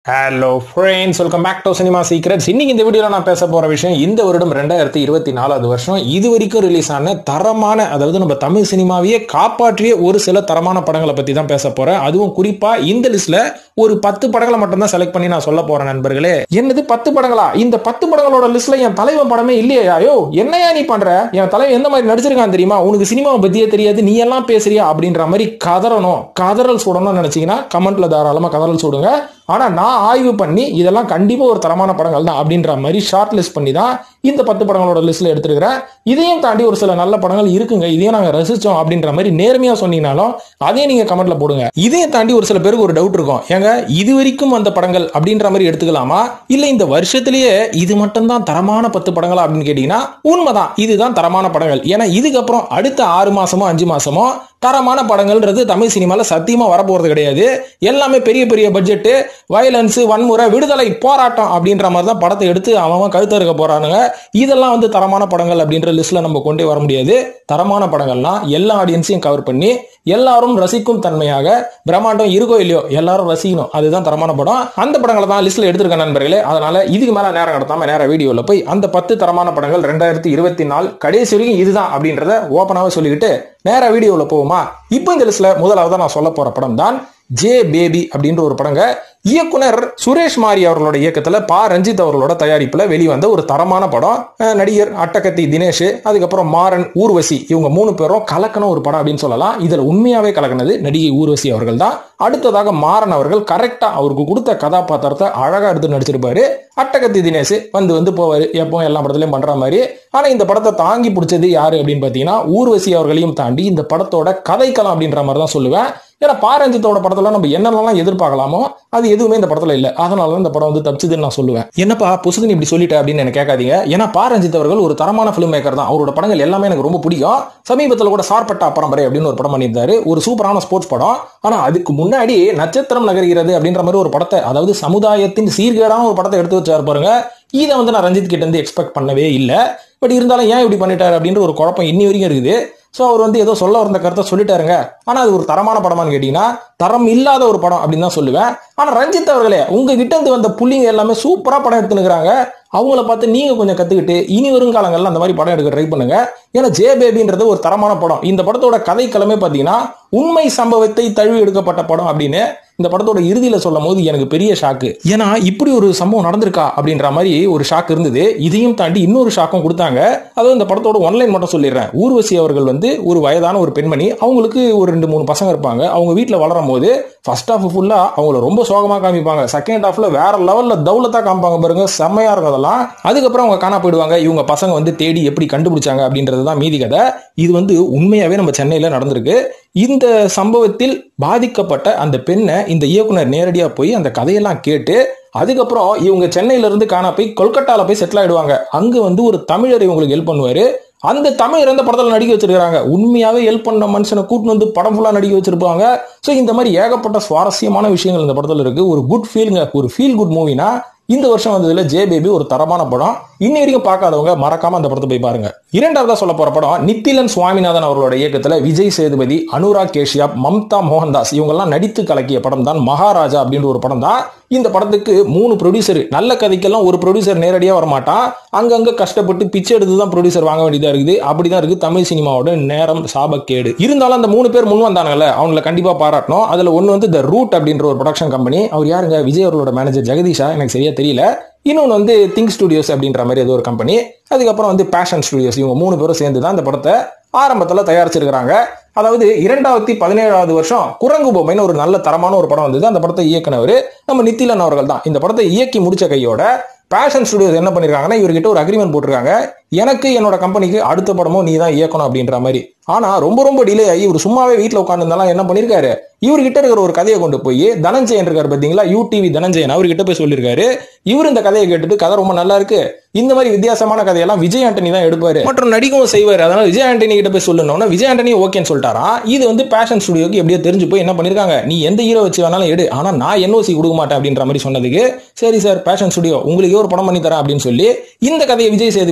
hello friends welcome back to cinema secrets இன்னைக்கு இந்த வீடியோல நான் பேச போற விஷயம் இந்த வருடம் ரெண்டாயிரத்தி இருபத்தி நாலாவது வருஷம் இது வரைக்கும் ரிலீஸ் ஆன தரமான அதாவது நம்ம தமிழ் சினிமாவையே காப்பாற்றிய ஒரு சில தரமான படங்களை பத்தி தான் பேச போறேன் அதுவும் குறிப்பா இந்த லிஸ்ட்ல ஒரு பத்து படங்களை மட்டும் தான் செலக்ட் பண்ணி நான் சொல்ல போறேன் நண்பர்களே என்னது பத்து படங்களா இந்த பத்து படங்களோட லிஸ்ட்ல என் தலைவன் படமே இல்லையா யோ என்னையா நீ பண்ற என் தலைவன் எந்த மாதிரி நடிச்சிருக்கான் தெரியுமா உனக்கு சினிமாவை பத்தியே தெரியாது நீ எல்லாம் பேசுறியா அப்படின்ற மாதிரி கதறணும் கதறல் சுடணும்னு நினைச்சீங்கன்னா கமெண்ட்ல தாராளமா கதறல் சுடுங்க ஆனா நான் ஆய்வு பண்ணி இதெல்லாம் கண்டிப்பா ஒரு தரமான படங்கள் தான் அப்படின்ற மாதிரி ஷார்ட் லிஸ்ட் பண்ணி தான் இந்த பத்து படங்களோட லிஸ்ட்ல எடுத்துருக்கிறேன் இதையும் தாண்டி ஒரு சில நல்ல படங்கள் இருக்குங்க இதையும் நாங்க ரசிச்சோம் அப்படின்ற மாதிரி நேர்மையா சொன்னீங்கனாலும் அதையும் நீங்க கமெண்ட்ல போடுங்க இதையும் தாண்டி ஒரு சில பேருக்கு ஒரு டவுட் இருக்கும் ஏங்க இது வரைக்கும் அந்த படங்கள் அப்படின்ற மாதிரி எடுத்துக்கலாமா இல்ல இந்த வருஷத்திலேயே இது மட்டும் தான் தரமான பத்து படங்களா அப்படின்னு கேட்டீங்கன்னா உண்மைதான் இதுதான் தரமான படங்கள் ஏன்னா இதுக்கப்புறம் அடுத்த ஆறு மாசமோ அஞ்சு மாசமோ தரமான படங்கள்ன்றது தமிழ் சினிமால சத்தியமா வரப்போறது கிடையாது எல்லாமே பெரிய பெரிய பட்ஜெட் வயலன்ஸ் வன்முறை விடுதலை போராட்டம் அப்படின்ற மாதிரி தான் படத்தை எடுத்து அவன் கழுத்த இருக்க போறானுங்க இதெல்லாம் வந்து தரமான படங்கள் அப்படின்ற லிஸ்ட்ல நம்ம கொண்டே வர முடியாது தரமான படங்கள்லாம் எல்லா ஆடியன்ஸையும் கவர் பண்ணி எல்லாரும் ரசிக்கும் தன்மையாக பிரம்மாண்டம் இருக்கோ இல்லையோ எல்லாரும் ரசிக்கணும் அதுதான் தரமான படம் அந்த படங்களை தான் லிஸ்ட்ல எடுத்திருக்க நண்பர்களே அதனால இதுக்கு மேல நேரம் கடத்தாம நேர வீடியோல போய் அந்த பத்து தரமான படங்கள் ரெண்டாயிரத்தி இருபத்தி நாலு கடைசி வரைக்கும் இதுதான் அப்படின்றத ஓப்பனாக சொல்லிக்கிட்டு நேர வீடியோவில் போவோமா இப்போ இந்த லிஸ்ட்ல முதலாவது நான் சொல்ல போற படம் தான் ஜே பேபி அப்படின்ற ஒரு படங்க இயக்குனர் சுரேஷ் மாரி அவர்களோட இயக்கத்துல பா ரஞ்சித் அவர்களோட தயாரிப்புல வெளிவந்த ஒரு தரமான படம் அஹ் நடிகர் அட்டகத்தி தினேஷ் அதுக்கப்புறம் மாறன் ஊர்வசி இவங்க மூணு பேரும் கலக்கன ஒரு படம் அப்படின்னு சொல்லலாம் இதுல உண்மையாவே கலக்கினது நடிகை ஊர்வசி அவர்கள் தான் அடுத்ததாக மாறன் அவர்கள் கரெக்டா அவருக்கு கொடுத்த கதாபாத்திரத்தை அழகா எடுத்து நடிச்சிருப்பாரு அட்டகத்தி தினேஷ் வந்து வந்து போவாரு எப்பவும் எல்லா படத்துலயும் பண்ற மாதிரி ஆனா இந்த படத்தை தாங்கி பிடிச்சது யாரு அப்படின்னு பாத்தீங்கன்னா ஊர்வசி அவர்களையும் தாண்டி இந்த படத்தோட கதைக்களம் அப்படின்ற மாதிரி தான் சொல்லுவேன் ஏன்னா பாரஞ்சித்தோட படத்துல நம்ம என்னென்னலாம் எதிர்பார்க்கலாமோ அது எதுவுமே இந்த படத்துல இல்ல அதனால தான் இந்த படம் வந்து தப்பிச்சதுன்னு நான் சொல்லுவேன் என்னப்பா புசுதன் இப்படி சொல்லிட்ட அப்படின்னு எனக்கு கேட்காதீங்க ஏன்னா பாரஞ்சித் அவர்கள் ஒரு தரமான ஃபிலிம் மேக்கர் தான் அவரோட படங்கள் எல்லாமே எனக்கு ரொம்ப பிடிக்கும் சமீபத்தில் கூட சார்பட்ட பரம்பரை அப்படின்னு ஒரு படம் பண்ணியிருந்தாரு ஒரு சூப்பரான ஸ்போர்ட்ஸ் படம் ஆனா அதுக்கு முன்னாடி நட்சத்திரம் நகர்கிறது அப்படின்ற மாதிரி ஒரு படத்தை அதாவது சமுதாயத்தின் சீர்கேடான ஒரு படத்தை எடுத்து வச்சாரு பாருங்க இதை வந்து நான் ரஞ்சித் கிட்ட இருந்து எக்ஸ்பெக்ட் பண்ணவே இல்லை பட் இருந்தாலும் ஏன் இப்படி பண்ணிட்டாரு அப்படின்ற ஒரு குழப்பம் இன்னி வரைக்கும் இருக்குது ஸோ அவர் வந்து ஏதோ சொல்ல வந்த கருத்தை சொல்லிட்டாருங்க ஆனால் அது ஒரு தரமான படமான்னு கேட்டிங்கன்னா தரம் இல்லாத ஒரு படம் அப்படின்னு தான் சொல்லுவேன் ஆனால் ரஞ்சித் அவர்களே உங்ககிட்ட இருந்து வந்த புள்ளிங்க எல்லாமே சூப்பராக படம் எடுத்துனுக்குறாங்க அவங்கள பார்த்து நீங்க கொஞ்சம் கத்துக்கிட்டு இனி வரும் காலங்கள்ல அந்த மாதிரி படம் எடுக்க ட்ரை பண்ணுங்க ஏன்னா ஜே பேபின்றது ஒரு தரமான படம் இந்த படத்தோட கதைக்களமே பார்த்தீங்கன்னா உண்மை சம்பவத்தை தழுவி எடுக்கப்பட்ட படம் அப்படின்னு இந்த படத்தோட இறுதியில சொல்லும் போது எனக்கு பெரிய ஷாக்கு ஏன்னா இப்படி ஒரு சம்பவம் நடந்திருக்கா அப்படின்ற மாதிரி ஒரு ஷாக் இருந்தது இதையும் தாண்டி இன்னொரு ஷாக்கும் கொடுத்தாங்க அதாவது இந்த படத்தோட ஒன்லைன் மட்டும் சொல்லிடுறேன் ஊர்வசி அவர்கள் வந்து ஒரு வயதான ஒரு பெண்மணி அவங்களுக்கு ஒரு ரெண்டு மூணு பசங்க இருப்பாங்க அவங்க வீட்டில் வளரும் போது ஃபர்ஸ்ட் ஹாஃப் ஃபுல்லா அவங்கள ரொம்ப சோகமா காமிப்பாங்க செகண்ட் ஹாஃப்ல வேற லெவல்ல தௌலத்தா காமிப்பாங்க பாருங்க செம்மையா இருக்கும் அதெல்லாம் அதுக்கப்புறம் அவங்க காணா போயிடுவாங்க இவங்க பசங்க வந்து தேடி எப்படி கண்டுபிடிச்சாங்க அப்படின்றது தான் மீதி கதை இது வந்து உண்மையாவே நம்ம சென்னையில நடந்திருக்கு இந்த சம்பவத்தில் பாதிக்கப்பட்ட அந்த பெண்ணை இந்த இயக்குனர் நேரடியா போய் அந்த கதையெல்லாம் கேட்டு அதுக்கப்புறம் இவங்க சென்னையில இருந்து காணா போய் கொல்கட்டால போய் செட்டில் ஆயிடுவாங்க அங்க வந்து ஒரு தமிழர் இவங்களுக்கு ஹெல்ப் பண்ணுவாரு அந்த தமிழர் எந்த படத்துல நடிக்க வச்சிருக்காங்க உண்மையாவே ஹெல்ப் பண்ண மனுஷனை கூட்டின்னு வந்து படம் ஃபுல்லா நடிக்க வச்சிருப்பாங்க ஸோ இந்த மாதிரி ஏகப்பட்ட சுவாரஸ்யமான விஷயங்கள் இந்த படத்துல இருக்கு ஒரு குட் ஃபீலுங்க ஒரு ஃபீல் குட் மூவினா இந்த வருஷம் வந்ததுல ஜே பேபி ஒரு தரமான படம் இன்னி வரைக்கும் பார்க்காதவங்க மறக்காம அந்த படத்தை போய் பாருங்க இரண்டாவதா சொல்ல போற படம் நித்திலன் சுவாமிநாதன் அவர்களோட இயக்கத்துல விஜய் சேதுபதி அனுராக் கேஷியாப் மம்தா மோகன்தாஸ் இவங்கெல்லாம் நடித்து கலக்கிய படம் தான் மகாராஜா அப்படின்ற ஒரு படம் தான் இந்த படத்துக்கு மூணு ப்ரொடியூசர் நல்ல கதைக்கெல்லாம் ஒரு ப்ரொடியூசர் நேரடியாக வரமாட்டான் அங்கங்க கஷ்டப்பட்டு பிச்சை எடுத்து தான் ப்ரொடியூசர் வாங்க வேண்டியதா இருக்குது அப்படிதான் இருக்கு தமிழ் சினிமாவோட நேரம் சாபக்கேடு இருந்தாலும் அந்த மூணு பேர் முன் வந்தாங்கல்ல அவங்கள கண்டிப்பா பாராட்டணும் அதுல ஒன்னு வந்து த ரூட் அப்படின்ற ஒரு ப்ரொடக்ஷன் கம்பெனி அவர் யாருங்க விஜய் அவர்களோட மேனேஜர் ஜெகதீஷா எனக்கு சரியா தெரியல இன்னொன்று வந்து திங்க் ஸ்டுடியோஸ் அப்படின்ற மாதிரி ஏதோ ஒரு கம்பெனி அதுக்கப்புறம் வந்து பேஷன் ஸ்டுடியோஸ் இவங்க மூணு பேரும் சேர்ந்து தான் இந்த படத்தை ஆரம்பத்தில் தயாரிச்சிருக்கிறாங்க அதாவது இரண்டாயிரத்தி பதினேழாவது வருஷம் குரங்கு பொம்மைன்னு ஒரு நல்ல தரமான ஒரு படம் வந்தது அந்த படத்தை இயக்குனவர் நம்ம நித்திலன் அவர்கள் தான் இந்த படத்தை இயக்கி முடிச்ச கையோட பேஷன் ஸ்டுடியோஸ் என்ன பண்ணிருக்காங்கன்னா இவர்கிட்ட ஒரு அக்ரிமெண்ட் போட்டிருக்காங்க எனக்கு என்னோட கம்பெனிக்கு அடுத்த படமும் நீ தான் இயக்கணும் அப்படின்ற மாதிரி ஆனா ரொம்ப ரொம்ப டிலே ஆகி இவர் சும்மாவே வீட்டில் உட்காந்துருந்தாலும் என்ன பண்ணிருக்காரு இவர்கிட்ட இருக்கிற ஒரு கதையை கொண்டு போய் தனஞ்சயன் இருக்காரு பாத்தீங்களா யூடிவி தனஞ்சயன் அவர்கிட்ட போய் சொல்லியிருக்காரு இவர் இந்த கதையை கேட்டுட்டு கதை ரொம்ப நல்லா இருக்கு இந்த மாதிரி வித்தியாசமான கதையெல்லாம் விஜய் ஆண்டனி தான் எடுப்பாரு மற்றும் நடிக்கவும் செய்வார் அதனால விஜய் ஆண்டனி கிட்ட போய் சொல்லணும்னா விஜய் ஆண்டனி ஓகேன்னு சொல்லிட்டாராம் இது வந்து பேஷன் ஸ்டுடியோக்கு எப்படியோ தெரிஞ்சு போய் என்ன பண்ணிருக்காங்க நீ எந்த ஹீரோ வச்சு வேணாலும் எடு ஆனா நான் என்ஓசி கொடுக்க மாட்டேன் அப்படின்ற மாதிரி சொன்னதுக்கு சரி சார் பேஷன் ஸ்டுடியோ உங்களுக்கு ஒரு படம் பண்ணி தரேன் அப்படின்னு சொல்லி இந்த கதையை விஜய் சேதுபதி கிட்ட சொன்ன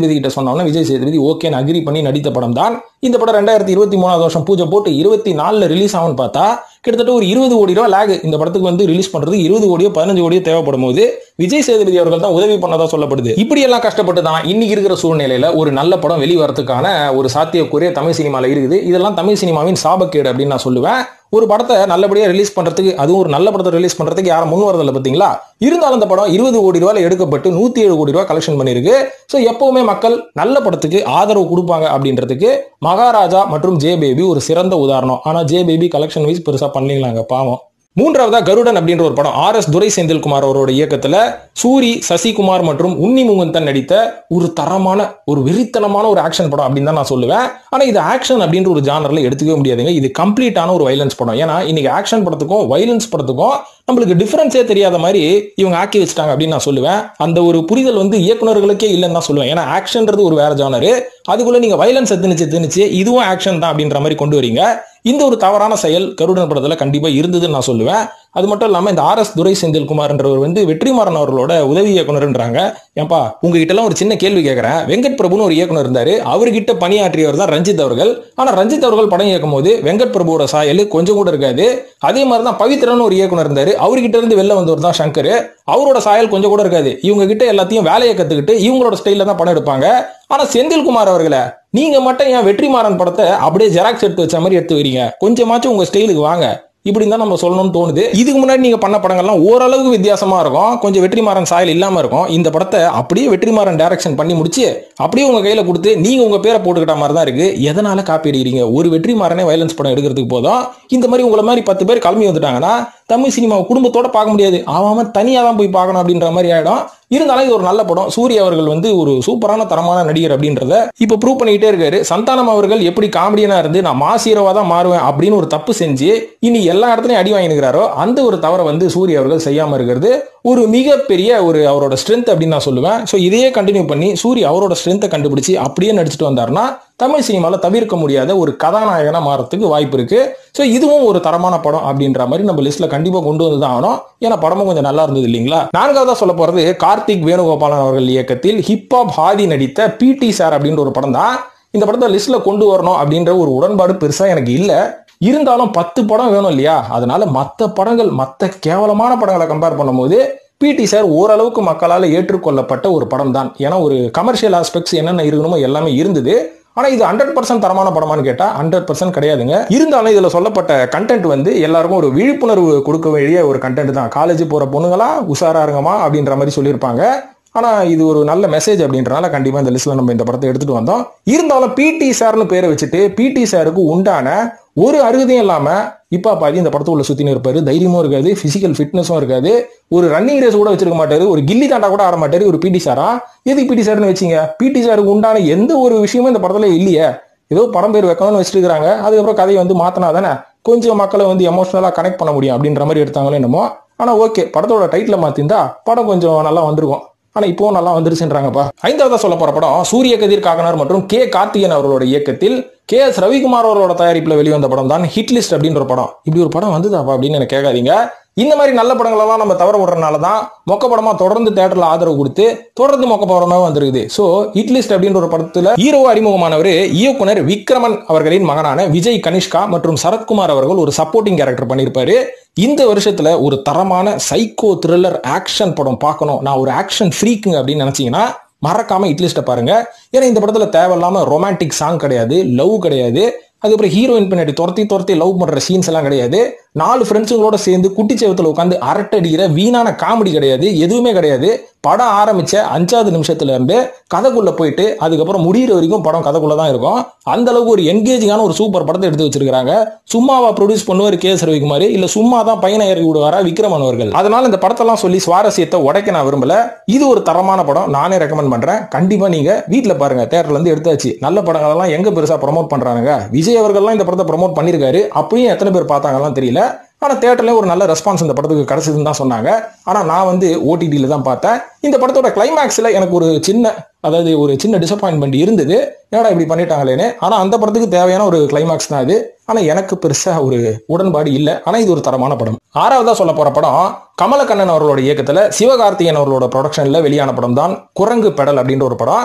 சொன்னோன்னா விஜய் சேதுபதி ஓகேன்னு அக்ரி பண்ணி நடித்த படம் தான் இந்த படம் ரெண்டாயிரத்தி இருபத்தி மூணாவது வருஷம் பூஜை போட்டு இருபத்தி நாலுல ரிலீஸ் ஆகும்னு பார்த்தா கிட்டத்தட்ட ஒரு இருபது கோடி ரூபா லேக் இந்த படத்துக்கு வந்து ரிலீஸ் பண்றது இருபது கோடியோ பதினஞ்சு கோடியோ தேவைப்படும் போது விஜய் சேதுபதி அவர்கள் தான் உதவி பண்ணதா சொல்லப்படுது இப்படி எல்லாம் கஷ்டப்பட்டு தான் இன்னைக்கு இருக்கிற சூழ்நிலையில ஒரு நல்ல படம் வெளிவரத்துக்கான ஒரு சாத்தியக்குரிய தமிழ் சினிமால இருக்குது இதெல்லாம் தமிழ் சினிமாவின் சாபக்கேடு அப்படின்னு நான் சொல்லுவேன் ஒரு படத்தை நல்லபடியா ரிலீஸ் பண்றதுக்கு அதுவும் ஒரு நல்ல படத்தை ரிலீஸ் பண்றதுக்கு யாரும் முன் வரதில்ல பாத்தீங்களா இருந்தாலும் அந்த படம் இருபது கோடி ரூபாயில எடுக்கப்பட்டு நூத்தி ஏழு கோடி ரூபாய் கலெக்ஷன் பண்ணிருக்கு ஸோ எப்பவுமே மக்கள் நல்ல படத்துக்கு ஆதரவு கொடுப்பாங்க அப்படின்றதுக்கு மகாராஜா மற்றும் ஜே பேபி ஒரு சிறந்த உதாரணம் ஆனா ஜே பேபி கலெக்ஷன் வைஸ் பெருசா பண்ணீங்களாங்க பாவம் மூன்றாவதா கருடன் அப்படின்ற ஒரு படம் ஆர் எஸ் துரை செந்தில்குமார் அவரோட இயக்கத்துல சூரி சசிகுமார் மற்றும் உன்னி முகுந்தன் நடித்த ஒரு தரமான ஒரு வெறித்தனமான ஒரு ஆக்ஷன் படம் அப்படின்னு தான் நான் சொல்லுவேன் ஆனா இது ஆக்ஷன் அப்படின்ற ஒரு ஜானர்ல எடுத்துக்கவே முடியாதுங்க இது கம்ப்ளீட்டான ஒரு வைலன்ஸ் படம் ஏன்னா இன்னைக்கு ஆக்ஷன் படத்துக்கும் வைலன்ஸ் படத்துக்கும் நம்மளுக்கு டிஃபரன்ஸே தெரியாத மாதிரி இவங்க ஆக்கி வச்சிட்டாங்க அப்படின்னு நான் சொல்லுவேன் அந்த ஒரு புரிதல் வந்து இயக்குனர்களுக்கே இல்லைன்னு தான் சொல்லுவேன் ஏன்னா ஆக்ஷன்ன்றது ஒரு வேற ஜானரு அதுக்குள்ள நீங்க வைலன்ஸ் திணிச்சு திணிச்சு இதுவும் ஆக்ஷன் தான் அப்படின்ற மாதிரி கொண்டு வரீங்க இந்த ஒரு தவறான செயல் கருடன் படத்துல கண்டிப்பா இருந்ததுன்னு நான் சொல்லுவேன் அது மட்டும் இல்லாம இந்த ஆர் எஸ் துரை செந்தில்குமார்ன்றவர் வந்து வெற்றிமாறன் அவர்களோட உதவி இயக்குனர்ன்றாங்க ஏன்பா உங்ககிட்ட எல்லாம் ஒரு சின்ன கேள்வி கேட்கறேன் வெங்கட் பிரபுன்னு ஒரு இயக்குனர் இருந்தாரு அவர்கிட்ட பணியாற்றியவர் தான் ரஞ்சித் அவர்கள் ஆனா ரஞ்சித் அவர்கள் படம் இயக்கும் போது வெங்கட் பிரபுவோட சாயல் கொஞ்சம் கூட இருக்காது அதே மாதிரி தான் பவித்ரன் ஒரு இயக்குனர் இருந்தாரு அவர்கிட்ட இருந்து வெளில வந்தவர் தான் சங்கர் அவரோட சாயல் கொஞ்சம் கூட இருக்காது இவங்க கிட்ட எல்லாத்தையும் வேலையை கத்துக்கிட்டு இவங்களோட ஸ்டைல தான் படம் எடுப்பாங்க ஆனா செந்தில்குமார் அவர்களை நீங்க மட்டும் ஏன் வெற்றிமாறன் படத்தை அப்படியே ஜெராக்ஸ் எடுத்து வச்ச மாதிரி எடுத்து வரீங்க கொஞ்சமாச்சும் உங்க ஸ்டைலுக்கு வாங்க இப்படி தான் நம்ம சொல்லணும்னு தோணுது இதுக்கு முன்னாடி நீங்க பண்ண படங்கள்லாம் ஓரளவுக்கு வித்தியாசமா இருக்கும் கொஞ்சம் வெற்றிமாறன் சாயல் இல்லாம இருக்கும் இந்த படத்தை அப்படியே வெற்றிமாறன் டைரக்ஷன் பண்ணி முடிச்சு அப்படியே உங்க கையில கொடுத்து நீங்க உங்க பேரை போட்டுக்கிட்ட மாதிரி தான் இருக்கு எதனால காப்பி அடிக்கிறீங்க ஒரு வெற்றிமாறனே வயலன்ஸ் படம் எடுக்கிறதுக்கு போதும் இந்த மாதிரி உங்களை மாதிரி பத்து பேர் கிளம்பி வந்துட்டாங்கன்னா தமிழ் சினிமாவை குடும்பத்தோட பார்க்க முடியாது அவன் தனியா தான் போய் பார்க்கணும் அப்படின்ற மாதிரி ஆயிடும் இருந்தாலும் இது ஒரு நல்ல படம் சூரிய அவர்கள் வந்து ஒரு சூப்பரான தரமான நடிகர் அப்படின்றத இப்ப ப்ரூவ் பண்ணிக்கிட்டே இருக்காரு சந்தானம் அவர்கள் எப்படி காமெடியனா இருந்து நான் மாஸ் ஹீரோவா தான் மாறுவேன் அப்படின்னு ஒரு தப்பு செஞ்சு இனி எல்லா இடத்துலயும் அடி வாங்கினுக்கிறாரோ அந்த ஒரு தவறை வந்து சூரிய அவர்கள் செய்யாம இருக்கிறது ஒரு மிகப்பெரிய ஒரு அவரோட ஸ்ட்ரென்த் அப்படின்னு நான் சொல்லுவேன் ஸோ இதையே கண்டினியூ பண்ணி சூரிய அவரோட ஸ்ட்ரென்த்தை கண்டுபிடிச்சு அப்படியே நடிச்சிட்டு வந்தாருன்னா தமிழ் சினிமாவில் தவிர்க்க முடியாத ஒரு கதாநாயகனா மாறத்துக்கு வாய்ப்பு இருக்கு ஸோ இதுவும் ஒரு தரமான படம் அப்படின்ற மாதிரி நம்ம லிஸ்ட்ல கண்டிப்பா கொண்டு வந்து தான் ஆகணும் ஏன்னா படமும் கொஞ்சம் நல்லா இருந்தது இல்லைங்களா நான்காவதா சொல்ல போறது கார்த்திக் வேணுகோபாலன் அவர்கள் இயக்கத்தில் ஹிப்ஹாப் ஹாதி நடித்த பிடி சார் அப்படின்ற ஒரு படம் தான் இந்த படத்தை லிஸ்ட்ல கொண்டு வரணும் அப்படின்ற ஒரு உடன்பாடு பெருசா எனக்கு இல்ல இருந்தாலும் பத்து படம் வேணும் இல்லையா அதனால மற்ற படங்கள் மற்ற கேவலமான படங்களை கம்பேர் பண்ணும்போது பிடி சார் ஓரளவுக்கு மக்களால் ஏற்றுக்கொள்ளப்பட்ட ஒரு படம் தான் ஏன்னா ஒரு கமர்ஷியல் ஆஸ்பெக்ட்ஸ் என்னென்ன இருக்கணுமோ எல்லாமே இருந்தது ஆனா இது ஹண்ட்ரட் பர்சன்ட் தரமான படமான்னு கேட்டா ஹண்ட்ரட் பர்சன்ட் கிடையாதுங்க இருந்தாலும் இதுல சொல்லப்பட்ட கண்டென்ட் வந்து எல்லாருக்கும் ஒரு விழிப்புணர்வு கொடுக்க வேண்டிய ஒரு கண்டென்ட் தான் காலேஜ் போற பொண்ணுங்களா உஷாரா இருங்கம்மா அப்படின்ற மாதிரி சொல்லியிருப்பாங்க ஆனா இது ஒரு நல்ல மெசேஜ் அப்படின்றனால கண்டிப்பா இந்த லிஸ்ட்ல நம்ம இந்த படத்தை எடுத்துட்டு வந்தோம் இருந்தாலும் பிடி சார்னு பேரை வச்சுட்டு பிடி சாருக்கு உண்டான ஒரு அருகதையும் இல்லாம இப்ப பாதி இந்த படத்துக்குள்ள சுத்தின்னு இருப்பாரு தைரியமும் இருக்காது பிசிக்கல் ஃபிட்னஸும் இருக்காது ஒரு ரன்னிங் ரேஸ் கூட வச்சிருக்க மாட்டாரு ஒரு கில்லி தாண்டா கூட ஆட மாட்டாரு ஒரு பிடி சாரா எதுக்கு பிடி சார்னு வச்சீங்க பிடி சாருக்கு உண்டான எந்த ஒரு விஷயமும் இந்த படத்துல இல்லையே ஏதோ படம் பேர் வைக்கணும்னு வச்சுட்டு இருக்காங்க அதுக்கப்புறம் கதையை வந்து மாத்தினா தானே கொஞ்சம் மக்களை வந்து எமோஷனலா கனெக்ட் பண்ண முடியும் அப்படின்ற மாதிரி எடுத்தாங்களோ என்னமோ ஆனா ஓகே படத்தோட டைட்டில மாத்திருந்தா படம் கொஞ்சம் நல்லா வந்திருக்கும் ஆனா இப்போவும் நல்லா வந்துருச்சுன்றாங்கப்பா ஐந்தாவதா சொல்ல போற படம் சூரிய கதிர் காகனார் மற்றும் கே கார்த்திகன் அவர்களோட இயக்கத்தில் கே எஸ் ரவிக்குமார் அவர்களோட தயாரிப்புல வெளிவந்த படம் தான் ஹிட் லிஸ்ட் அப்படின்ற ஒரு படம் இப்படி ஒரு படம் வந்ததாப்பா அப்படின்னு எனக்கு கேட்காதீங்க இந்த மாதிரி நல்ல படங்கள் எல்லாம் நம்ம தவற விடுறதுனால தான் மொக்க படமா தொடர்ந்து தேட்டர்ல ஆதரவு கொடுத்து தொடர்ந்து மொக்க படமாக வந்திருக்குது சோ ஹிட் லிஸ்ட் அப்படின்ற ஒரு படத்துல ஹீரோ அறிமுகமானவர் இயக்குனர் விக்ரமன் அவர்களின் மகனான விஜய் கனிஷ்கா மற்றும் சரத்குமார் அவர்கள் ஒரு சப்போர்ட்டிங் கேரக்டர் பண்ணியிருப்பாரு இந்த வருஷத்துல ஒரு தரமான சைக்கோ த்ரில்லர் ஆக்ஷன் படம் பார்க்கணும் நான் ஒரு ஆக்ஷன் ஃப்ரீக்குங்க அப்படின்னு நினைச்சீங்கன்னா மறக்காம இட்லிஸ்ட்டை பாருங்க ஏன்னா இந்த படத்துல தேவையில்லாம ரொமான்டிக் சாங் கிடையாது லவ் கிடையாது அதுக்கப்புறம் ஹீரோயின் பின்னாடி துரத்தி துரத்தி லவ் பண்ற சீன்ஸ் எல்லாம் கிடையாது நாலு ஃப்ரெண்ட்ஸுங்களோட சேர்ந்து குட்டி சேவத்துல உட்காந்து அரட்டடிக்கிற வீணான காமெடி கிடையாது எதுவுமே கிடையாது படம் ஆரம்பிச்ச அஞ்சாவது நிமிஷத்துல இருந்து கதைக்குள்ள போயிட்டு அதுக்கப்புறம் முடியிற வரைக்கும் படம் கதைக்குள்ள தான் இருக்கும் அந்த அளவுக்கு ஒரு என்கேஜிங்கான ஒரு சூப்பர் படத்தை எடுத்து வச்சிருக்காங்க சும்மாவா ப்ரொடியூஸ் பண்ணுவார் கே எஸ் ரவிக்குமார் இல்ல சும்மா தான் பையனை இறக்கி விடுவாரா விக்ரமன் அவர்கள் அதனால இந்த படத்தெல்லாம் சொல்லி சுவாரஸ்யத்தை உடைக்க நான் விரும்பல இது ஒரு தரமான படம் நானே ரெக்கமெண்ட் பண்றேன் கண்டிப்பா நீங்க வீட்டுல பாருங்க தேட்டர்ல இருந்து எடுத்தாச்சு நல்ல படங்கள் எல்லாம் எங்க பெருசா ப்ரமோட் பண்றாங்க விஜய் அவர்கள்லாம் இந்த படத்தை ப்ரமோட் பண்ணிருக்காரு அப்படியும் எத்தனை பேர் பார்த்தாங்கலாம் தெரியல ஆனா தேட்டர்ல ஒரு நல்ல ரெஸ்பான்ஸ் இந்த படத்துக்கு கிடைச்சதுன்னு தான் சொன்னாங்க ஆனா நான் வந்து ஓடிடியில தான் பார்த்தேன் இந்த படத்தோட கிளைமேக்ஸ்ல எனக்கு ஒரு சின்ன அதாவது ஒரு சின்ன டிசப்பாயின்மெண்ட் இருந்தது என்னடா இப்படி பண்ணிட்டாங்களேன்னு ஆனா அந்த படத்துக்கு தேவையான ஒரு கிளைமேக்ஸ் தான் இது ஆனா எனக்கு பெருசா ஒரு உடன்பாடு இல்லை ஆனா இது ஒரு தரமான படம் ஆறாவதா சொல்ல போற படம் கமலக்கண்ணன் அவர்களோட இயக்கத்துல சிவகார்த்திகேயன் அவர்களோட ப்ரொடக்ஷன்ல வெளியான படம் தான் குரங்கு பெடல் அப்படின்ற ஒரு படம்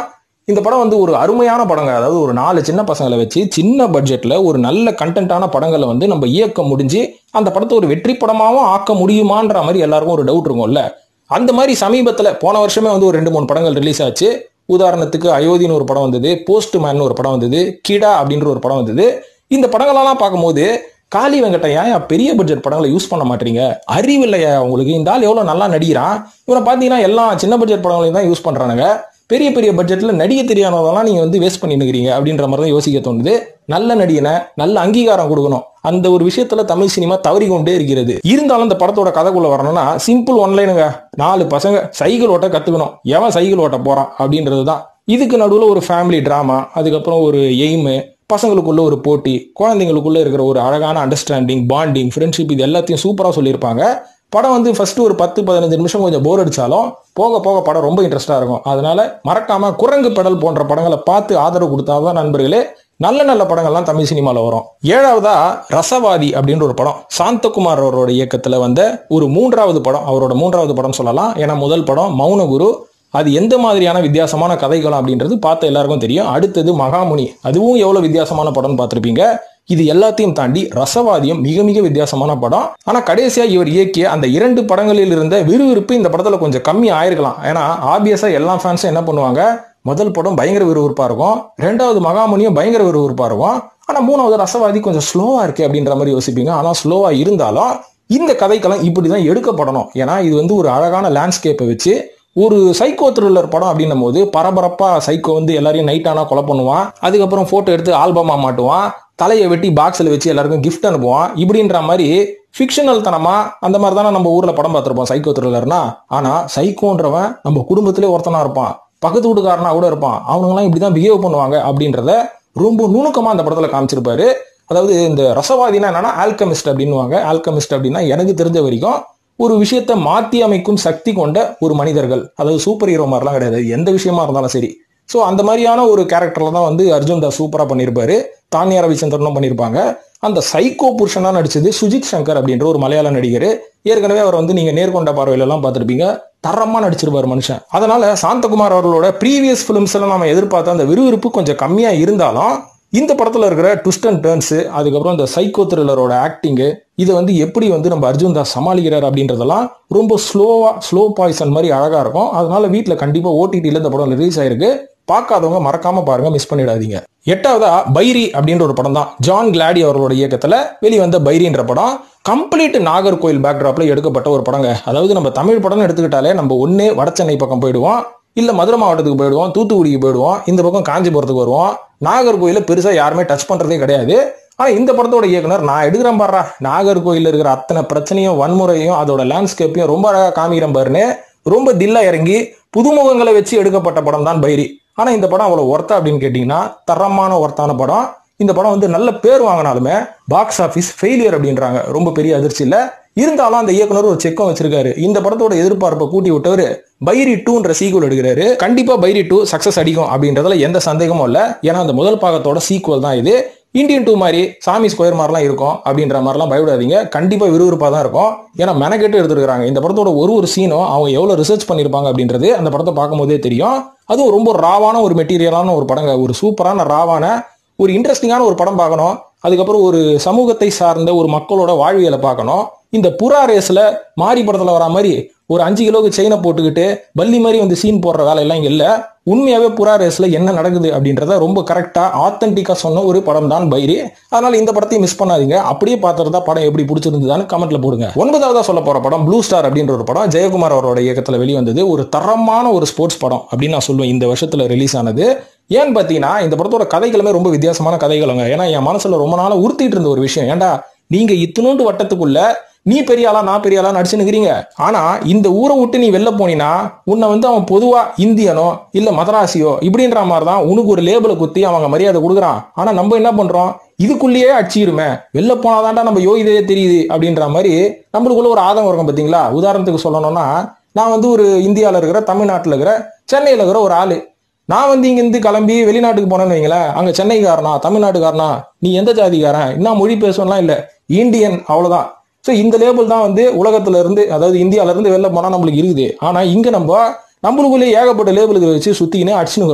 இந்த படம் வந்து ஒரு அருமையான படங்க அதாவது ஒரு நாலு சின்ன பசங்களை வச்சு சின்ன பட்ஜெட்ல ஒரு நல்ல கண்டென்ட்டான படங்களை வந்து நம்ம இயக்க முடிஞ்சு அந்த படத்தை ஒரு வெற்றி படமாவும் ஆக்க முடியுமான்ற மாதிரி எல்லாருக்கும் ஒரு டவுட் இருக்கும்ல அந்த மாதிரி சமீபத்துல போன வருஷமே வந்து ஒரு ரெண்டு மூணு படங்கள் ரிலீஸ் ஆச்சு உதாரணத்துக்கு அயோத்தின்னு ஒரு படம் வந்தது போஸ்ட் மேன் ஒரு படம் வந்தது கிடா அப்படின்ற ஒரு படம் வந்தது இந்த படங்களெல்லாம் பார்க்கும்போது காளி வெங்கட்ட ஏன் பெரிய பட்ஜெட் படங்களை யூஸ் பண்ண மாட்டீங்க அறிவு இல்லையா உங்களுக்கு இந்த ஆள் எவ்வளவு நல்லா நடிக்கிறான் இவனை பார்த்தீங்கன்னா எல்லாம் சின்ன பட்ஜெட் படங்களையும் தான் யூஸ் பண்றானுங்க பெரிய பெரிய பட்ஜெட்ல நடிக்க தெரியாதவங்கலாம் நீங்க வந்து வேஸ்ட் பண்ணி நிற்கிறீங்க அப்படின்ற மாதிரி தான் யோசிக்க தோணுது நல்ல நடிகனை நல்ல அங்கீகாரம் கொடுக்கணும் அந்த ஒரு விஷயத்துல தமிழ் சினிமா தவறி கொண்டே இருக்கிறது இருந்தாலும் இந்த படத்தோட கதைக்குள்ள வரணும்னா சிம்பிள் ஒன்லைனுங்க நாலு பசங்க சைக்கிள் ஓட்ட கத்துக்கணும் எவன் சைக்கிள் ஓட்ட போறான் அப்படின்றது தான் இதுக்கு நடுவில் ஒரு ஃபேமிலி ட்ராமா அதுக்கப்புறம் ஒரு எய்மு பசங்களுக்குள்ள ஒரு போட்டி குழந்தைங்களுக்குள்ள இருக்கிற ஒரு அழகான அண்டர்ஸ்டாண்டிங் பாண்டிங் ஃப்ரெண்ட்ஷிப் இது எல்லாத்தையும் சூப்பராக சொல்லியிருப்பாங்க படம் வந்து ஃபர்ஸ்ட் ஒரு பத்து பதினஞ்சு நிமிஷம் கொஞ்சம் போர் அடிச்சாலும் போக போக படம் ரொம்ப இன்ட்ரெஸ்டா இருக்கும் அதனால மறக்காம குரங்கு பெடல் போன்ற படங்களை பார்த்து ஆதரவு கொடுத்தாதான் நண்பர்களே நல்ல நல்ல படங்கள்லாம் தமிழ் சினிமாவில் வரும் ஏழாவதா ரசவாதி அப்படின்ற ஒரு படம் சாந்தகுமார் அவரோட இயக்கத்தில் வந்த ஒரு மூன்றாவது படம் அவரோட மூன்றாவது படம் சொல்லலாம் ஏன்னா முதல் படம் மௌனகுரு அது எந்த மாதிரியான வித்தியாசமான கதைகள் அப்படின்றது பார்த்த எல்லாருக்கும் தெரியும் அடுத்தது மகாமுனி அதுவும் எவ்வளவு வித்தியாசமான படம்னு பார்த்திருப்பீங்க இது எல்லாத்தையும் தாண்டி ரசவாதியம் மிக மிக வித்தியாசமான படம் ஆனா கடைசியா இவர் இயக்கிய அந்த இரண்டு படங்களில் இருந்த விறுவிறுப்பு இந்த படத்துல கொஞ்சம் கம்மி ஆயிருக்கலாம் ஏன்னா ஆபியஸா எல்லா ஃபேன்ஸும் என்ன பண்ணுவாங்க முதல் படம் பயங்கர விறுவிறுப்பா இருக்கும் ரெண்டாவது மகாமுனியும் பயங்கர விறுவிறுப்பா இருக்கும் ஆனா மூணாவது ரசவாதி கொஞ்சம் ஸ்லோவா இருக்கு அப்படின்ற மாதிரி யோசிப்பீங்க ஆனா ஸ்லோவா இருந்தாலும் இந்த கதைக்கெல்லாம் இப்படிதான் எடுக்கப்படணும் ஏன்னா இது வந்து ஒரு அழகான லேண்ட்ஸ்கேப்பை வச்சு ஒரு சைக்கோ த்ரில்லர் படம் அப்படின்னும் போது பரபரப்பா சைக்கோ வந்து எல்லாரையும் நைட் ஆனா கொலை பண்ணுவான் அதுக்கப்புறம் போட்டோ எடுத்து ஆல்பமா மாட்டுவான் தலையை வெட்டி பாக்ஸ்ல வச்சு எல்லாருக்கும் கிஃப்ட் அனுப்புவான் இப்படின்ற மாதிரி ஃபிக்ஷனல் தனமா அந்த மாதிரி தானே நம்ம ஊர்ல படம் பார்த்திருப்போம் சைக்கோ த்ரில்லர்னா ஆனா சைக்கோன்றவன் நம்ம குடும்பத்திலே ஒருத்தனா இருப்பான் பக்கத்து வீட்டுக்காரனா கூட இருப்பான் அவனுங்களாம் இப்படிதான் பிஹேவ் பண்ணுவாங்க அப்படின்றத ரொம்ப நுணுக்கமா அந்த படத்துல காமிச்சிருப்பாரு அதாவது இந்த ரசவாதினா என்னன்னா ஆல்கமிஸ்ட் அப்படின்னுவாங்க ஆல்கமிஸ்ட் அப்படின்னா எனக்கு தெரிஞ்ச வரைக்கும் ஒரு விஷயத்தை மாத்தி அமைக்கும் சக்தி கொண்ட ஒரு மனிதர்கள் அதாவது சூப்பர் ஹீரோ மாதிரிலாம் கிடையாது எந்த விஷயமா இருந்தாலும் சரி ஸோ அந்த மாதிரியான ஒரு கேரக்டர்ல தான் வந்து அர்ஜுன் தாஸ் சூப்பராக பண்ணியிருப்பாரு தானியா ரவிச்சந்திரனும் பண்ணியிருப்பாங்க அந்த சைக்கோ புருஷனா நடிச்சது சுஜித் சங்கர் அப்படின்ற ஒரு மலையாள நடிகர் ஏற்கனவே அவர் வந்து நீங்க நேர்கொண்ட பார்வையில எல்லாம் பார்த்திருப்பீங்க தரமா நடிச்சிருப்பாரு மனுஷன் அதனால சாந்தகுமார் அவர்களோட ப்ரீவியஸ் ஃபிலிம்ஸ் எல்லாம் நம்ம எதிர்பார்த்த அந்த விறுவிறுப்பு கொஞ்சம் கம்மியா இருந்தாலும் இந்த படத்துல இருக்கிற ட்விஸ்ட் அண்ட் டேர்ன்ஸ் அதுக்கப்புறம் இந்த சைக்கோ த்ரில்லரோட ஆக்டிங்கு இதை வந்து எப்படி வந்து நம்ம அர்ஜுன் தாஸ் சமாளிக்கிறார் அப்படின்றதெல்லாம் ரொம்ப ஸ்லோவா ஸ்லோ பாய்சன் மாதிரி அழகா இருக்கும் அதனால வீட்டில் கண்டிப்பா ஓடிடியில் இந்த படம் ரிலீஸ் ஆயிருக்கு பார்க்காதவங்க மறக்காம பாருங்க மிஸ் பண்ணிடாதீங்க எட்டாவதா பைரி அப்படின்ற ஒரு படம் தான் ஜான் கிளாடி அவர்களோட இயக்கத்துல வெளிவந்த பைரின்ற படம் கம்ப்ளீட் நாகர்கோயில் பேக்ராப்ல எடுக்கப்பட்ட ஒரு படங்க அதாவது நம்ம தமிழ் படம்னு எடுத்துக்கிட்டாலே நம்ம ஒன்னே வடசென்னை பக்கம் போயிடுவோம் இல்ல மதுரை மாவட்டத்துக்கு போயிடுவோம் தூத்துக்குடிக்கு போயிடுவோம் இந்த பக்கம் காஞ்சிபுரத்துக்கு வருவோம் நாகர்கோயில பெருசா யாருமே டச் பண்றதே கிடையாது ஆனா இந்த படத்தோட இயக்குனர் நான் எடுக்கிறேன் பாடுறா நாகர்கோயில இருக்கிற அத்தனை பிரச்சனையும் வன்முறையும் அதோட லேண்ட்ஸ்கேப்பையும் ரொம்ப அழகா காமிக்கிறேன் பாருன்னு ரொம்ப தில்லா இறங்கி புதுமுகங்களை வச்சு எடுக்கப்பட்ட படம் தான் பைரி ஆனா இந்த படம் அவ்வளவு ஒர்த்தா அப்படின்னு கேட்டீங்கன்னா தரமான ஒர்த்தான படம் இந்த படம் வந்து நல்ல பேர் வாங்கினாலுமே பாக்ஸ் ஆஃபீஸ் ஃபெயிலியர் அப்படின்றாங்க ரொம்ப பெரிய அதிர்ச்சி இல்ல இருந்தாலும் அந்த இயக்குனர் ஒரு செக்கம் வச்சிருக்காரு இந்த படத்தோட எதிர்பார்ப்பை கூட்டி விட்டவர் பைரி டூன்ற சீக்குவல் எடுக்கிறாரு கண்டிப்பா பைரி டூ சக்சஸ் அடிக்கும் அப்படின்றதுல எந்த சந்தேகமும் இல்ல ஏன்னா அந்த முதல் பாகத்தோட சீக்குவல் தான் இது இந்தியன் டூ மாதிரி சாமி ஸ்கொயர் மாதிரிலாம் இருக்கும் அப்படின்ற மாதிரிலாம் பயப்படாதீங்க கண்டிப்பா விறுவிறுப்பா தான் இருக்கும் ஏன்னா மெனக்கெட்டு எடுத்துருக்காங்க இந்த படத்தோட ஒரு ஒரு சீனும் அவங்க எவ்வளவு ரிசர்ச் பண்ணிருப்பாங்க அப்படின்றது அந்த படத்தை பார்க்கும்போதே தெரியும் அதுவும் ரொம்ப ராவான ஒரு மெட்டீரியலான ஒரு படங்க ஒரு சூப்பரான ராவான ஒரு இன்ட்ரெஸ்டிங்கான ஒரு படம் பார்க்கணும் அதுக்கப்புறம் ஒரு சமூகத்தை சார்ந்த ஒரு மக்களோட வாழ்வியலை பார்க்கணும் இந்த புறா ரேஸ்ல மாரி படத்துல வர மாதிரி ஒரு அஞ்சு கிலோக்கு செயினை போட்டுக்கிட்டு பல்லி மாதிரி வந்து சீன் போடுற வேலையெல்லாம் இங்க இல்ல உண்மையாவே புறா ரேஸ்ல என்ன நடக்குது அப்படின்றத ரொம்ப கரெக்டா ஆத்தென்டிக்கா சொன்ன ஒரு படம் தான் பைரி அதனால இந்த படத்தையும் மிஸ் பண்ணாதீங்க அப்படியே பார்த்துருந்தா படம் எப்படி பிடிச்சிருந்ததுன்னு கமெண்ட்ல போடுங்க ஒன்பதாவதா சொல்ல போற படம் ப்ளூ ஸ்டார் அப்படின்ற ஒரு படம் ஜெயக்குமார் அவரோட இயக்கத்துல வெளிவந்தது ஒரு தரமான ஒரு ஸ்போர்ட்ஸ் படம் அப்படின்னு நான் சொல்லுவேன் இந்த வருஷத்துல ரிலீஸ் ஆனது ஏன்னு பார்த்தீங்கன்னா இந்த படத்தோட கதைகளுமே ரொம்ப வித்தியாசமான கதைகளுங்க ஏன்னா என் மனசுல ரொம்ப நாளா உறுத்திட்டு இருந்த ஒரு விஷயம் ஏன்டா நீங்க இத்தினோண்டு வட்டத்துக்குள்ள நீ பெரிய ஆளா நான் பெரிய ஆளா நடிச்சுனுக்கிறீங்க ஆனா இந்த ஊரை விட்டு நீ வெளில போனீன்னா உன்னை வந்து அவன் பொதுவா இந்தியனோ இல்ல மதராசியோ இப்படின்ற மாதிரி தான் உனக்கு ஒரு லேபிளை குத்தி அவங்க மரியாதை கொடுக்குறான் ஆனா நம்ம என்ன பண்றோம் இதுக்குள்ளேயே அடிச்சிருமே வெளில போனாதான்டா நம்ம யோகிதையே தெரியுது அப்படின்ற மாதிரி நம்மளுக்குள்ள ஒரு ஆதங்கம் இருக்கும் பாத்தீங்களா உதாரணத்துக்கு சொல்லணும்னா நான் வந்து ஒரு இந்தியாவில் இருக்கிற தமிழ்நாட்டில் இருக்கிற சென்னையில் இருக்கிற ஒரு ஆளு நான் வந்து இங்கிருந்து கிளம்பி வெளிநாட்டுக்கு போனேன்னு வைங்களேன் அங்க சென்னைக்காரனா தமிழ்நாட்டுக்காரனா நீ எந்த ஜாதிக்காரன் என்ன மொழி பேசணும்லாம் இல்ல இந்தியன் அவ்வளவுதான் ஸோ இந்த லேபிள் தான் வந்து உலகத்துல இருந்து அதாவது இந்தியால இருந்து வெளில போனா நம்மளுக்கு இருக்குது ஆனா இங்க நம்ம நம்மளுக்குள்ளே ஏகப்பட்ட லேபிளுக்கு வச்சு சுத்திக்கினே அடிச்சுனுக்குறோம்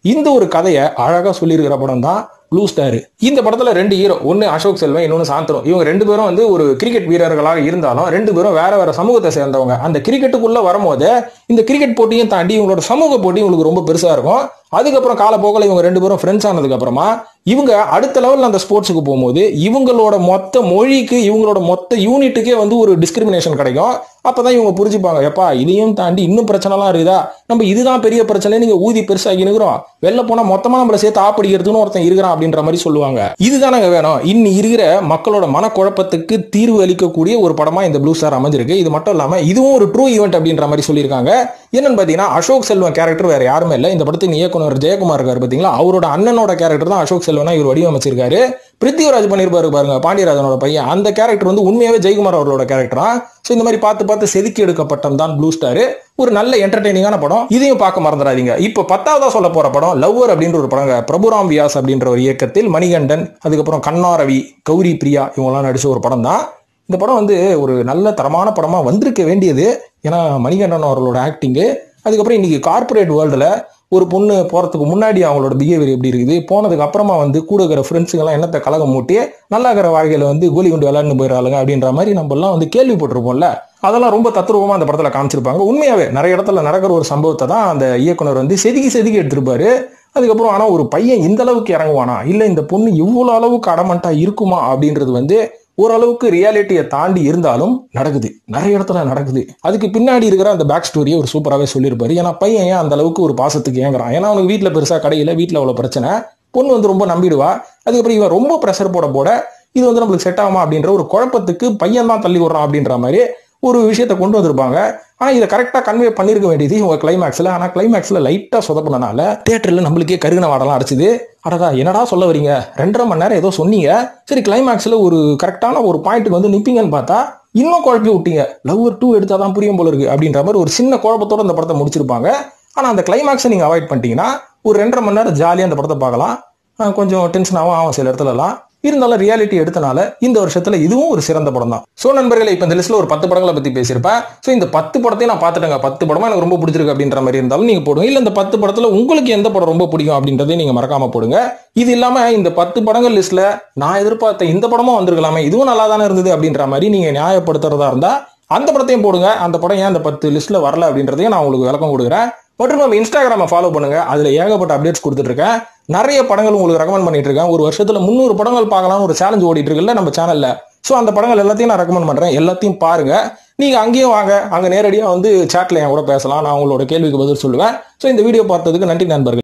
இந்த ஒரு கதையை அழகா சொல்லியிருக்கிற படம் தான் ப்ளூ ஸ்டார் இந்த படத்துல ரெண்டு ஹீரோ ஒன்னு அசோக் செல்வன் இன்னொன்னு சாந்தனம் இவங்க ரெண்டு பேரும் வந்து ஒரு கிரிக்கெட் வீரர்களாக இருந்தாலும் ரெண்டு பேரும் வேற வேற சமூகத்தை சேர்ந்தவங்க அந்த கிரிக்கெட்டுக்குள்ள வரும்போது இந்த கிரிக்கெட் போட்டியும் தாண்டி இவங்களோட சமூக போட்டி இவங்களுக்கு ரொம்ப பெருசா இருக்கும் அதுக்கப்புறம் காலப்போக்கில் இவங்க ரெண்டு பேரும் ஃப்ரெண்ட்ஸ் ஆனதுக்கு அப்புறமா இவங்க அடுத்த லெவலில் அந்த ஸ்போர்ட்ஸுக்கு போகும்போது இவங்களோட மொத்த மொழிக்கு இவங்களோட மொத்த யூனிட்டுக்கே வந்து ஒரு டிஸ்கிரிமினேஷன் கிடைக்கும் அப்பதான் இவங்க புரிஞ்சுப்பாங்க எப்பா இதையும் தாண்டி இன்னும் பிரச்சனைலாம் இருக்குதா நம்ம இதுதான் பெரிய பிரச்சனை நீங்க ஊதி பெருசாகி நிற்கிறோம் வெளில போனா மொத்தமா நம்மள சேர்த்து ஆப்படிக்கிறதுன்னு ஒருத்தன் இருக்கிறான் அப்படின்ற மாதிரி சொல்லுவாங்க இதுதானங்க வேணும் இன்னி இருக்கிற மக்களோட மனக்குழப்பத்துக்கு தீர்வு அளிக்கக்கூடிய ஒரு படமா இந்த ப்ளூ ஸ்டார் அமைஞ்சிருக்கு இது மட்டும் இல்லாம இதுவும் ஒரு ட்ரூ ஈவெண்ட் அப்படின்ற மாதிரி சொல்லியிருக்காங்க என்னன்னு பாத்தீங்கன்னா அசோக் செல்வன் கேரக்டர் வேற யாருமே இல்லை இந்த படத்தின் இயக்குனர் ஜெயக்குமார் இருக்காரு பாத்தீங்களா அவரோட அண்ணனோட கேரக்டர் தான் அசோக் செல்வனா இவர் வடிவமைச்சிருக்காரு பிருத்திவிராஜ் பண்ணியிருப்பாரு பாருங்க பாண்டியராஜனோட பையன் அந்த கேரக்டர் வந்து உண்மையாவே ஜெயக்குமார் அவர்களோட கேரக்டரா ஸோ இந்த மாதிரி பார்த்து பார்த்து செதுக்கி எடுக்கப்பட்டம் தான் ப்ளூ ஸ்டார் ஒரு நல்ல என்டர்டைனிங்கான படம் இதையும் பார்க்க மறந்துடாதீங்க இப்போ பத்தாவதா சொல்ல போற படம் லவ்வர் அப்படின்ற ஒரு படங்க பிரபுராம் வியாஸ் அப்படின்ற ஒரு இயக்கத்தில் மணிகண்டன் அதுக்கப்புறம் கண்ணா ரவி கௌரி பிரியா இவங்கெல்லாம் நடிச்ச ஒரு படம் தான் இந்த படம் வந்து ஒரு நல்ல தரமான படமா வந்திருக்க வேண்டியது ஏன்னா மணிகண்டன் அவர்களோட ஆக்டிங்கு அதுக்கப்புறம் இன்னைக்கு கார்ப்பரேட் வேர்ல்டில் ஒரு பொண்ணு போறதுக்கு முன்னாடி அவங்களோட பிஹேவியர் எப்படி இருக்குது போனதுக்கு அப்புறமா வந்து கூட இருக்கிற ஃப்ரெண்ட்ஸுங்கெல்லாம் என்னத்தை கலகம் மூட்டி நல்லா இருக்கிற வாழ்க்கையில வந்து கோலி குண்டு விளையாண்டு போயிடறாங்க அப்படின்ற மாதிரி நம்ம எல்லாம் வந்து கேள்விப்பட்டிருப்போம்ல அதெல்லாம் ரொம்ப தத்ரூபமா அந்த படத்துல காமிச்சிருப்பாங்க உண்மையாவே நிறைய இடத்துல நடக்கிற ஒரு சம்பவத்தை தான் அந்த இயக்குனர் வந்து செதுக்கி செதுக்கி எடுத்திருப்பாரு அதுக்கப்புறம் ஆனா ஒரு பையன் இந்த அளவுக்கு இறங்குவானா இல்ல இந்த பொண்ணு இவ்வளவு அளவுக்கு அடமண்டா இருக்குமா அப்படின்றது வந்து ஓரளவுக்கு ரியாலிட்டியை தாண்டி இருந்தாலும் நடக்குது நிறைய இடத்துல நடக்குது அதுக்கு பின்னாடி இருக்கிற அந்த பேக் ஸ்டோரியை ஒரு சூப்பராகவே சொல்லியிருப்பாரு ஏன்னா பையன் ஏன் அந்த அளவுக்கு ஒரு பாசத்துக்கு ஏங்குறான் ஏன்னா அவனுக்கு வீட்டில் பெருசா கடையில் வீட்டில் அவ்வளோ பிரச்சனை பொண்ணு வந்து ரொம்ப நம்பிடுவா அதுக்கப்புறம் இவன் ரொம்ப ப்ரெஷர் போட போட இது வந்து நம்மளுக்கு செட் ஆகுமா அப்படின்ற ஒரு குழப்பத்துக்கு பையன் தான் தள்ளி விடுறான் அப்படின்ற மாதிரி ஒரு விஷயத்தை கொண்டு வந்திருப்பாங்க ஆனா இதை கரெக்டாக கன்வே பண்ணிருக்க வேண்டியது இவங்க கிளைமேக்ஸ்ல ஆனா கிளைமேக்ஸ்ல லைட்டா சொதப்பினால தியேட்டர்ல நம்மளுக்கே கருகின வாடலாம் அடிச்சுது அடடா என்னடா சொல்ல வரீங்க ரெண்டரை மணி நேரம் ஏதோ சொன்னீங்க சரி கிளைமேக்ஸ்ல ஒரு கரெக்டான ஒரு பாயிண்ட்டுக்கு வந்து நிப்பீங்கன்னு பார்த்தா இன்னும் குழப்பி விட்டீங்க லவ்வர் டூ எடுத்தா தான் புரியும் போல இருக்கு அப்படின்ற மாதிரி ஒரு சின்ன குழப்பத்தோட இந்த படத்தை முடிச்சிருப்பாங்க ஆனா அந்த கிளைமேக்ஸை நீங்க அவாய்ட் பண்ணிட்டீங்கன்னா ஒரு ரெண்டரை மணி நேரம் ஜாலியாக அந்த படத்தை பார்க்கலாம் அஹ் கொஞ்சம் டென்ஷனாகவும் ஆகும் சில இடத்துலலாம் இருந்தாலும் ரியாலிட்டி எடுத்தனால இந்த வருஷத்துல இதுவும் ஒரு சிறந்த படம் தான் சோ நண்பர்களே இப்ப இந்த லிஸ்ட்ல ஒரு பத்து படங்களை பத்தி பேசியிருப்பேன் சோ இந்த பத்து படத்தையும் நான் பார்த்துட்டேங்க பத்து படமா எனக்கு ரொம்ப பிடிச்சிருக்கு அப்படின்ற மாதிரி இருந்தாலும் நீங்க போடுங்க இல்ல இந்த பத்து படத்துல உங்களுக்கு எந்த படம் ரொம்ப பிடிக்கும் அப்படின்றதையும் நீங்க மறக்காம போடுங்க இது இல்லாம இந்த பத்து படங்கள் லிஸ்ட்ல நான் எதிர்பார்த்த இந்த படமும் வந்திருக்கலாமே இதுவும் நல்லா தானே இருந்தது அப்படின்ற மாதிரி நீங்க நியாயப்படுத்துறதா இருந்தா அந்த படத்தையும் போடுங்க அந்த படம் ஏன் அந்த பத்து லிஸ்ட்ல வரல அப்படின்றதையும் நான் உங்களுக்கு விளக்கம் கொடுக்குறேன் மற்றும் நம்ம இன்ஸ்டாகிராமை ஃபாலோ பண்ணுங்க அதுல ஏகப்பட்ட அப்டேட்ஸ் கொடுத்துட்டு இருக்கேன் நிறைய படங்கள் உங்களுக்கு ரெக்கமெண்ட் பண்ணிட்டு இருக்கேன் ஒரு வருஷத்துல முந்நூறு படங்கள் பார்க்கலாம்னு ஒரு சேலஞ்ச் ஓடிட்டு இருக்குல்ல நம்ம சேனல்ல ஸோ அந்த படங்கள் எல்லாத்தையும் நான் ரெக்கமெண்ட் பண்றேன் எல்லாத்தையும் பாருங்க நீங்க அங்கேயும் வாங்க அங்க நேரடியாக வந்து சேட்ல என் கூட பேசலாம் நான் உங்களோட கேள்விக்கு பதில் சொல்லுவேன் ஸோ இந்த வீடியோ பார்த்ததுக்கு நன்றி நண்பர்கள்